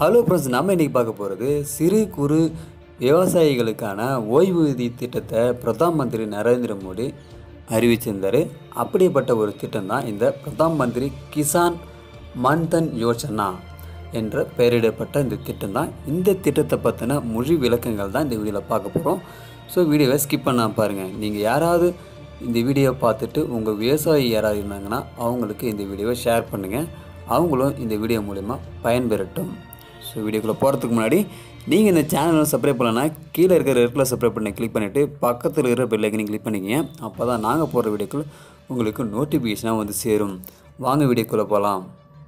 Hello friends நம்ம இன்றைக்கி பார்க்க போகிறது சிறு குறு விவசாயிகளுக்கான ஓய்வூதிய திட்டத்தை பிரதான் மந்திரி நரேந்திர மோடி அறிவிச்சிருந்தார் அப்படிப்பட்ட ஒரு திட்டம் தான் இந்த பிரதான் மந்திரி கிசான் மன்தன் யோஜனா என்ற பெயரிடப்பட்ட இந்த திட்டம் தான் இந்த திட்டத்தை பற்றின மொழி விளக்கங்கள் தான் இந்த வீடியோவில் பார்க்க போகிறோம் ஸோ வீடியோவை ஸ்கிப் பண்ணாமல் பாருங்கள் நீங்கள் யாராவது இந்த வீடியோவை பார்த்துட்டு உங்கள் விவசாயி யாராவது இருந்தாங்கன்னா அவங்களுக்கு இந்த வீடியோவை ஷேர் பண்ணுங்கள் அவங்களும் இந்த வீடியோ மூலிமா பயன்பெறட்டும் ஸோ வீடியோக்குள்ளே போகிறதுக்கு முன்னாடி நீங்கள் இந்த சேனலை சப்ஸ்கிரைப் பண்ணலன்னா கீழே இருக்கிற ரெட்டில் சப்ஸ்கிரைப் பண்ணி கிளிக் பண்ணிவிட்டு பக்கத்தில் இருக்கிற பெல் ஐக்கனை கிளிக் பண்ணிக்கங்க அப்போ தான் நாங்கள் போடுற வீடியோக்கள் உங்களுக்கு நோட்டிஃபிகேஷனாக வந்து சேரும் வாங்க வீடியோக்குள்ளே போகலாம்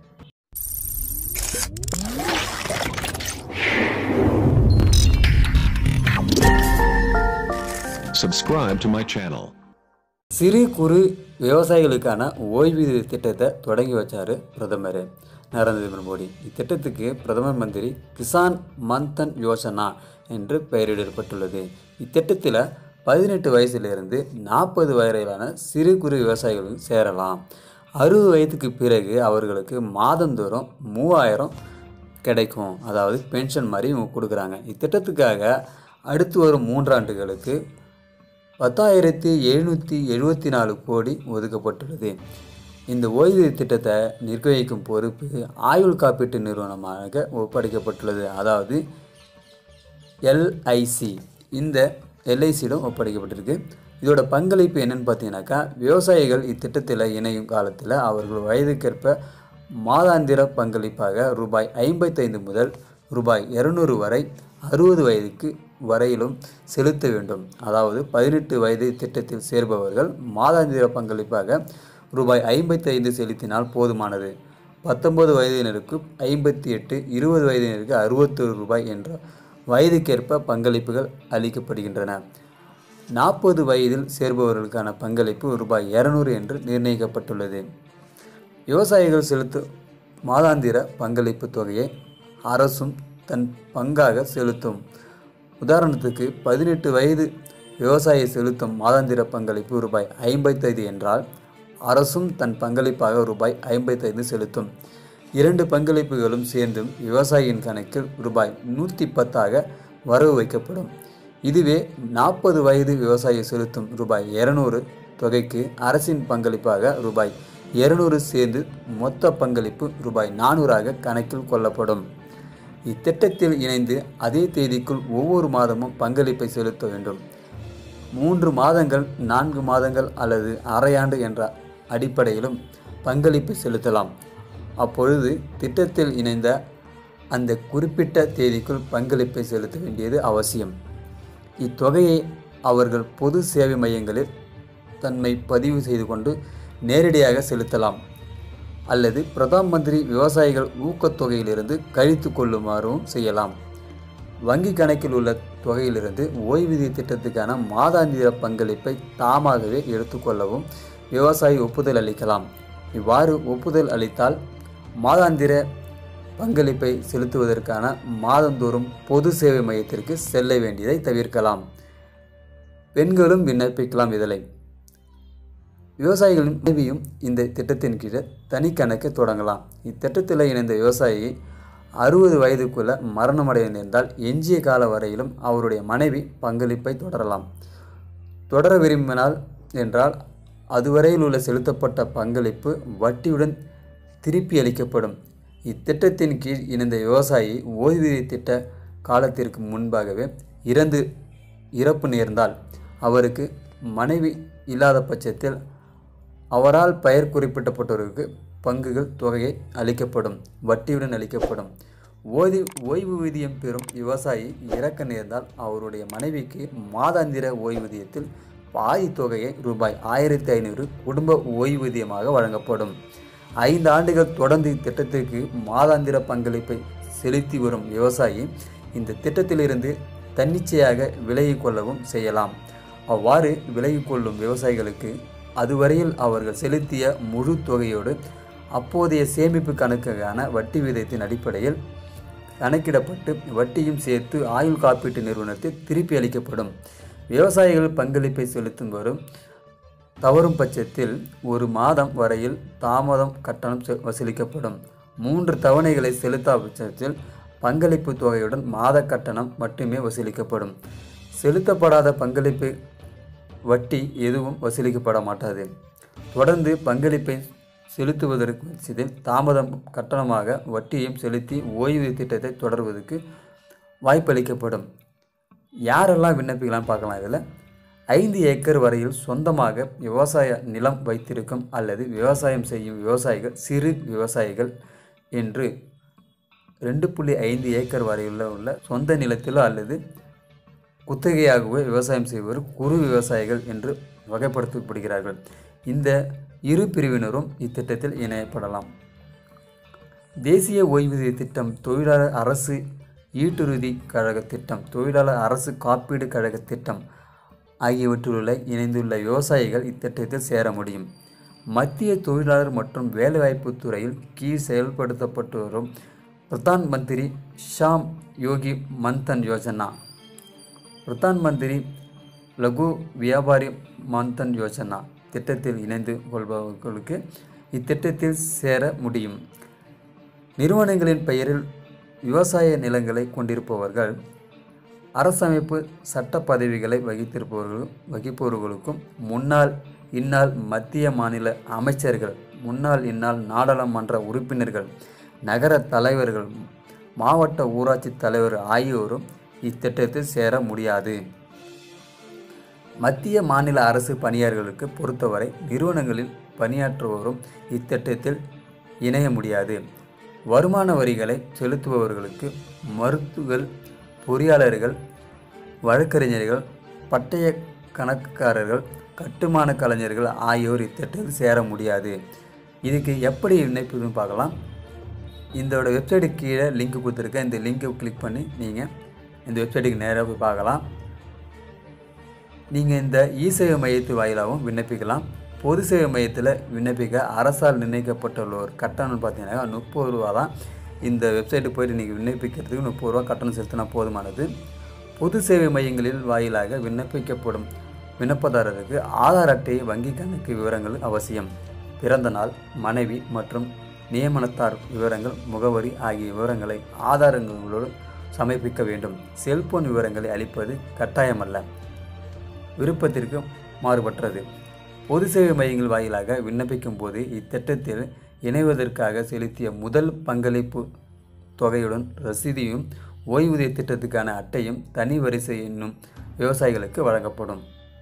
Subscribe to my channel. சிறு குறு விவசாயிகளுக்கான ஓய்வூதிய திட்டத்தை தொடங்கி வச்சார் பிரதமர் நரேந்திர மோடி இத்திட்டத்துக்கு பிரதமர் மந்திரி கிசான் மன்தன் யோசனா என்று பெயரிடப்பட்டுள்ளது இத்திட்டத்தில் பதினெட்டு வயசிலிருந்து நாற்பது வரையிலான சிறு குறு விவசாயிகளும் சேரலாம் அறுபது வயதுக்கு பிறகு அவர்களுக்கு மாதந்தோறும் மூவாயிரம் கிடைக்கும் அதாவது பென்ஷன் மாதிரி இவங்க கொடுக்குறாங்க இத்திட்டத்துக்காக அடுத்து வரும் மூன்றாண்டுகளுக்கு பத்தாயிரத்தி எழுநூற்றி எழுபத்தி நாலு கோடி ஒதுக்கப்பட்டுள்ளது இந்த ஓய்வூதிய திட்டத்தை நிர்வகிக்கும் பொறுப்பு ஆயுள் காப்பீட்டு நிறுவனமாக ஒப்படைக்கப்பட்டுள்ளது அதாவது எல்ஐசி இந்த எல்ஐசியிடம் ஒப்படைக்கப்பட்டிருக்கு இதோட பங்களிப்பு என்னன்னு பார்த்தீங்கன்னாக்கா விவசாயிகள் இத்திட்டத்தில் இணையும் காலத்தில் அவர்கள் வயதுக்கேற்ப மாதாந்திர பங்களிப்பாக ரூபாய் ஐம்பத்தைந்து முதல் ரூபாய் இரநூறு வரை அறுபது வயதுக்கு வரையிலும் செலுத்த வேண்டும் அதாவது பதினெட்டு வயது திட்டத்தில் சேர்பவர்கள் மாதாந்திர பங்களிப்பாக ரூபாய் ஐம்பத்தைந்து செலுத்தினால் போதுமானது பத்தொன்பது வயதினருக்கு ஐம்பத்தி எட்டு இருபது வயதினருக்கு அறுபத்தொரு ரூபாய் என்ற வயதுக்கேற்ப பங்களிப்புகள் அளிக்கப்படுகின்றன நாற்பது வயதில் சேர்பவர்களுக்கான பங்களிப்பு ரூபாய் இரநூறு என்று நிர்ணயிக்கப்பட்டுள்ளது விவசாயிகள் செலுத்தும் மாதாந்திர பங்களிப்பு தொகையை அரசும் தன் பங்காக செலுத்தும் உதாரணத்துக்கு பதினெட்டு வயது விவசாயி செலுத்தும் மாதாந்திர பங்களிப்பு ரூபாய் ஐம்பத்தைந்து என்றால் அரசும் தன் பங்களிப்பாக ரூபாய் ஐம்பத்தைந்து செலுத்தும் இரண்டு பங்களிப்புகளும் சேர்ந்தும் விவசாயியின் கணக்கில் ரூபாய் நூற்றி பத்தாக வரவு வைக்கப்படும் இதுவே நாற்பது வயது விவசாயி செலுத்தும் ரூபாய் இரநூறு தொகைக்கு அரசின் பங்களிப்பாக ரூபாய் இருநூறு சேர்ந்து மொத்த பங்களிப்பு ரூபாய் நானூறாக கணக்கில் கொள்ளப்படும் இத்திட்டத்தில் இணைந்து அதே தேதிக்குள் ஒவ்வொரு மாதமும் பங்களிப்பை செலுத்த வேண்டும் மூன்று மாதங்கள் நான்கு மாதங்கள் அல்லது அரையாண்டு என்ற அடிப்படையிலும் பங்களிப்பை செலுத்தலாம் அப்பொழுது திட்டத்தில் இணைந்த அந்த குறிப்பிட்ட தேதிக்குள் பங்களிப்பை செலுத்த வேண்டியது அவசியம் இத்தொகையை அவர்கள் பொது சேவை மையங்களில் தன்னை பதிவு செய்து கொண்டு நேரடியாக செலுத்தலாம் அல்லது பிரதான் மந்திரி விவசாயிகள் ஊக்கத்தொகையிலிருந்து கழித்து கொள்ளுமாறும் செய்யலாம் வங்கி கணக்கில் உள்ள தொகையிலிருந்து ஓய்வூதிய திட்டத்துக்கான மாதாந்திர பங்களிப்பை தாமாகவே எடுத்துக்கொள்ளவும் விவசாயி ஒப்புதல் அளிக்கலாம் இவ்வாறு ஒப்புதல் அளித்தால் மாதாந்திர பங்களிப்பை செலுத்துவதற்கான மாதந்தோறும் பொது சேவை மையத்திற்கு செல்ல வேண்டியதை தவிர்க்கலாம் பெண்களும் விண்ணப்பிக்கலாம் இதழை விவசாயிகளின் மனைவியும் இந்த திட்டத்தின் கீழே தனி கணக்கை தொடங்கலாம் இத்திட்டத்தில் இணைந்த விவசாயி அறுபது வயதுக்குள்ள மரணமடைய நேர்ந்தால் எஞ்சிய கால வரையிலும் அவருடைய மனைவி பங்களிப்பை தொடரலாம் தொடர விரும்பினால் என்றால் அதுவரையில் உள்ள செலுத்தப்பட்ட பங்களிப்பு வட்டியுடன் திருப்பி அளிக்கப்படும் இத்திட்டத்தின் கீழ் இணைந்த விவசாயி ஓய்வூதிய திட்ட காலத்திற்கு முன்பாகவே இறந்து இறப்பு நேர்ந்தால் அவருக்கு மனைவி இல்லாத பட்சத்தில் அவரால் பெயர் குறிப்பிட்டப்பட்டவருக்கு பங்குகள் தொகையை அளிக்கப்படும் வட்டியுடன் அளிக்கப்படும் ஓய்வு ஓய்வூதியம் பெறும் விவசாயி இறக்க நேர்ந்தால் அவருடைய மனைவிக்கு மாதாந்திர ஓய்வூதியத்தில் பாதி தொகையை ரூபாய் ஆயிரத்தி ஐநூறு குடும்ப ஓய்வூதியமாக வழங்கப்படும் ஐந்து ஆண்டுகள் தொடர்ந்து இத்திட்டத்திற்கு மாதாந்திர பங்களிப்பை செலுத்தி வரும் விவசாயி இந்த திட்டத்திலிருந்து தன்னிச்சையாக விலகிக் கொள்ளவும் செய்யலாம் அவ்வாறு விலகிக் கொள்ளும் விவசாயிகளுக்கு அதுவரையில் அவர்கள் செலுத்திய முழு தொகையோடு அப்போதைய சேமிப்பு கணக்குக்கான வட்டி விகிதத்தின் அடிப்படையில் கணக்கிடப்பட்டு வட்டியும் சேர்த்து ஆயுள் காப்பீட்டு நிறுவனத்தில் திருப்பி அளிக்கப்படும் விவசாயிகள் பங்களிப்பை செலுத்தும் வரும் தவறும் பட்சத்தில் ஒரு மாதம் வரையில் தாமதம் கட்டணம் செ- வசூலிக்கப்படும் மூன்று தவணைகளை செலுத்தா பட்சத்தில் பங்களிப்பு தொகையுடன் மாத கட்டணம் மட்டுமே வசூலிக்கப்படும் செலுத்தப்படாத பங்களிப்பு வட்டி எதுவும் வசூலிக்கப்பட மாட்டாது தொடர்ந்து பங்களிப்பை செலுத்துவதற்கு பட்சத்தில் தாமதம் கட்டணமாக வட்டியும் செலுத்தி ஓய்வூதிய திட்டத்தை தொடர்வதற்கு வாய்ப்பளிக்கப்படும் யாரெல்லாம் விண்ணப்பிக்கலாம்னு பார்க்கலாம் இதில் ஐந்து ஏக்கர் வரையில் சொந்தமாக விவசாய நிலம் வைத்திருக்கும் அல்லது விவசாயம் செய்யும் விவசாயிகள் சிறு விவசாயிகள் என்று ரெண்டு புள்ளி ஐந்து ஏக்கர் வரையுள்ள உள்ள சொந்த நிலத்திலோ அல்லது குத்தகையாகவோ விவசாயம் செய்வோர் குறு விவசாயிகள் என்று வகைப்படுத்தப்படுகிறார்கள் இந்த இரு பிரிவினரும் இத்திட்டத்தில் இணையப்படலாம் தேசிய ஓய்வூதிய திட்டம் தொழிலாளர் அரசு ஈட்டுறுதி கழக திட்டம் தொழிலாளர் அரசு காப்பீடு கழக திட்டம் ஆகியவற்றிலுள்ள இணைந்துள்ள விவசாயிகள் இத்திட்டத்தில் சேர முடியும் மத்திய தொழிலாளர் மற்றும் வேலைவாய்ப்பு துறையில் கீழ் செயல்படுத்தப்பட்டு வரும் பிரதான் மந்திரி ஷாம் யோகி மன்தன் யோஜனா பிரதான் மந்திரி லகு வியாபாரி மான்தன் யோஜனா திட்டத்தில் இணைந்து கொள்பவர்களுக்கு இத்திட்டத்தில் சேர முடியும் நிறுவனங்களின் பெயரில் விவசாய நிலங்களை கொண்டிருப்பவர்கள் அரசமைப்பு சட்ட பதவிகளை வகித்திருப்பவர்கள் வகிப்பவர்களுக்கும் முன்னாள் இந்நாள் மத்திய மாநில அமைச்சர்கள் முன்னாள் இந்நாள் நாடாளுமன்ற உறுப்பினர்கள் நகர தலைவர்கள் மாவட்ட ஊராட்சி தலைவர் ஆகியோரும் இத்திட்டத்தில் சேர முடியாது மத்திய மாநில அரசு பணியாளர்களுக்கு பொறுத்தவரை நிறுவனங்களில் பணியாற்றுவோரும் இத்திட்டத்தில் இணைய முடியாது வருமான வரிகளை செலுத்துபவர்களுக்கு மருத்துவர்கள் பொறியாளர்கள் வழக்கறிஞர்கள் பட்டய கணக்காரர்கள் கட்டுமான கலைஞர்கள் ஆகியோர் இத்திட்டத்தில் சேர முடியாது இதுக்கு எப்படி விண்ணப்பிதுன்னு பார்க்கலாம் இதோட வெப்சைட்டு கீழே லிங்க் கொடுத்துருக்கேன் இந்த லிங்கை கிளிக் பண்ணி நீங்கள் இந்த வெப்சைட்டுக்கு நேராக போய் பார்க்கலாம் நீங்கள் இந்த இ சேவை மையத்து வாயிலாகவும் விண்ணப்பிக்கலாம் பொது சேவை மையத்தில் விண்ணப்பிக்க அரசால் நிர்ணயிக்கப்பட்டுள்ள ஒரு கட்டணம் பார்த்தீங்கன்னா முப்பது ரூபா தான் இந்த வெப்சைட்டுக்கு போயிட்டு நீங்கள் விண்ணப்பிக்கிறதுக்கு முப்பது ரூபா கட்டணம் செலுத்தினா போதுமானது பொது சேவை மையங்களில் வாயிலாக விண்ணப்பிக்கப்படும் விண்ணப்பதாரருக்கு ஆதார் அட்டை வங்கி கணக்கு விவரங்கள் அவசியம் பிறந்த நாள் மனைவி மற்றும் நியமனத்தார் விவரங்கள் முகவரி ஆகிய விவரங்களை ஆதாரங்களோடு சமர்ப்பிக்க வேண்டும் செல்போன் விவரங்களை அளிப்பது கட்டாயமல்ல விருப்பத்திற்கு மாறுபட்டது பொது சேவை மையங்கள் வாயிலாக விண்ணப்பிக்கும் போது இத்திட்டத்தில் இணைவதற்காக செலுத்திய முதல் பங்களிப்பு தொகையுடன் ரசீதியும் ஓய்வூதிய திட்டத்துக்கான அட்டையும் தனி வரிசை என்னும் விவசாயிகளுக்கு வழங்கப்படும்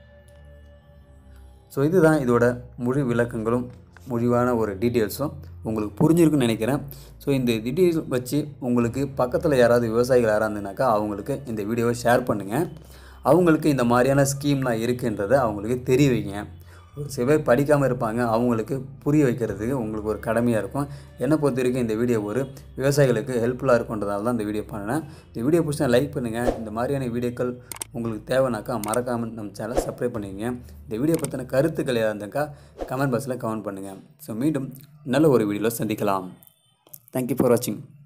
ஸோ இதுதான் இதோட முழு விளக்கங்களும் முடிவான ஒரு டீட்டெயில்ஸும் உங்களுக்கு புரிஞ்சிருக்குன்னு நினைக்கிறேன் ஸோ இந்த டீட்டெயில்ஸ் வச்சு உங்களுக்கு பக்கத்தில் யாராவது விவசாயிகள் யாராக இருந்ததுனாக்கா அவங்களுக்கு இந்த வீடியோவை ஷேர் பண்ணுங்கள் அவங்களுக்கு இந்த மாதிரியான ஸ்கீம்லாம் இருக்குன்றதை அவங்களுக்கு தெரிய வைங்க ஒரு சில பேர் படிக்காமல் இருப்பாங்க அவங்களுக்கு புரிய வைக்கிறதுக்கு உங்களுக்கு ஒரு கடமையாக இருக்கும் என்னை பொறுத்த வரைக்கும் இந்த வீடியோ ஒரு விவசாயிகளுக்கு ஹெல்ப்ஃபுல்லாக இருக்குன்றதால தான் இந்த வீடியோ பண்ணேன் இந்த வீடியோ பிடிச்சா லைக் பண்ணுங்கள் இந்த மாதிரியான வீடியோக்கள் உங்களுக்கு தேவைனாக்கா மறக்காமல் நம்ம சேனலை சப்ஸ்கிரைப் பண்ணிக்கங்க இந்த வீடியோ பற்றின கருத்துக்கள் ஏதாவது இருந்தாக்கா கமெண்ட் பாக்ஸில் கமெண்ட் பண்ணுங்கள் ஸோ மீண்டும் நல்ல ஒரு வீடியோவில் சந்திக்கலாம் தேங்க்யூ ஃபார் வாட்சிங்